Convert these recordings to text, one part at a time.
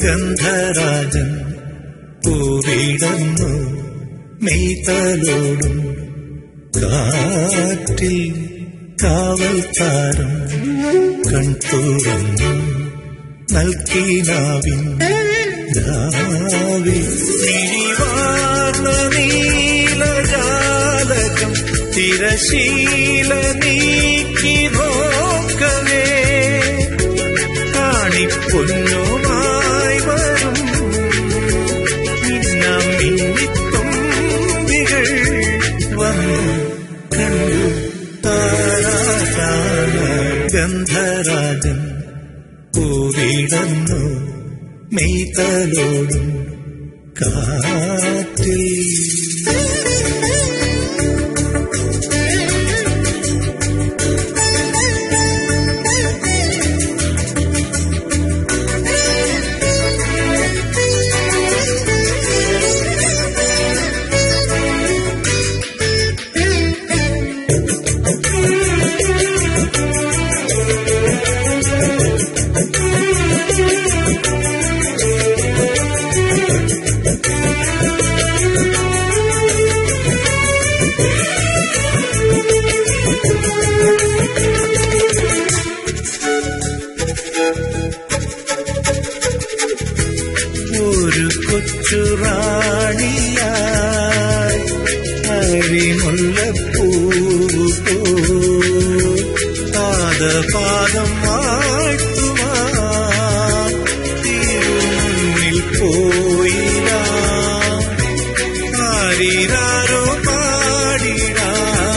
ഗന്ധരാജൻ പൂവിടന്നു മെയ്തലോടും കാറ്റിൽ കാവൽ താരം കൺതുറന്നു നൽകിനാവിൻ രാവിൽ നീവാർന്ന നീലജാലകം തിരശീല നീക്കി നോക്കവേ കാണിപ്പൊന്നുമായി വരും മിന്നാം മിന്നിത്തുമ്പികൾ വന്നു കണ്ടു താരാട്ടാന ഗന്ധരാജൻ പൂവിടന്നു മെയ്തലോടും കാറ്റിൽ ഒരു കൊച്ചു റാണിയായി അരിമുല്ലപ്പൂവ് പോ പാദപാദം വാഴ്ത്തുവാൻ തിരുമുന്നിൽ പോയില്ല ആരിരാരോ പാടിടാ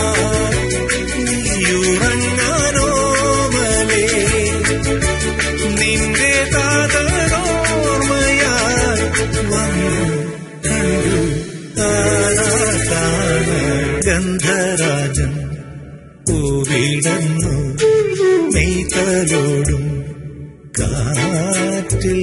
നീയുറങ്ങാനോ മലേ നിന്റെ താതനോർമ്മയായി വന്നു കണ്ടു താരാട്ടാന ഗന്ധരാജൻ പൂവിടന്നു മെയ്തലോടും കാറ്റിൽ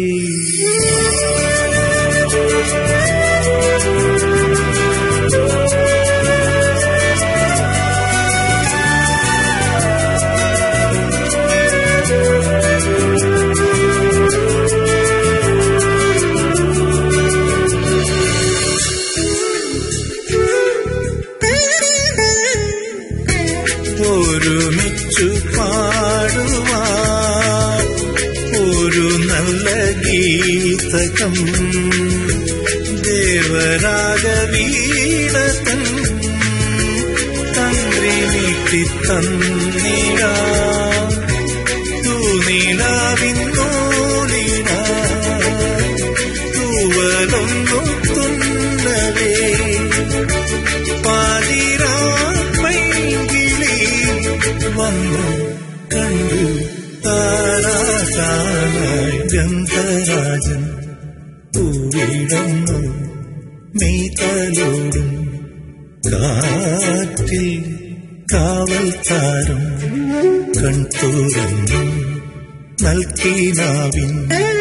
ഒരുമിച്ചു പാടുവാൻ ഒരു നല്ല ഗീതകം ദേവരാഗ വീണതൻ തന്ത്രി നീട്ടി തന്നിട തൂനിലാവിന്നോലിന തൂവലൊന്നു തുന്നവേ പാതിരാപ്പൈകിളി വന്നു കണ്ടു താരാട്ടാനായി ഗന്ധരാജൻ പൂവിടന്നു മെയ്തലോടും കാറ്റിൽ കാവൽ താരം കൺതുറന്നു നൽകിനാവിൻ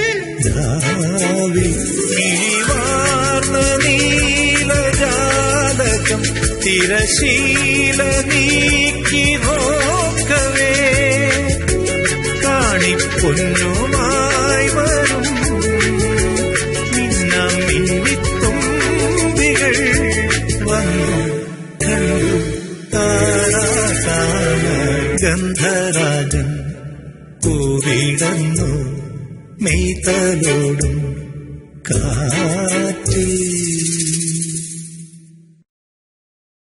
രാവിൽ നീവാർന്ന നീലജാലകം തിരശീല നീക്കി നോക്കവേ കാണിപ്പൊന്നുമായി വരും മിന്നാം മിന്നിത്തുമ്പികൾ വന്നു കണ്ടു താരാട്ടാന ഗന്ധരാജൻ പൂവിടന്നു മെയ്തലോടും കാറ്റിൽ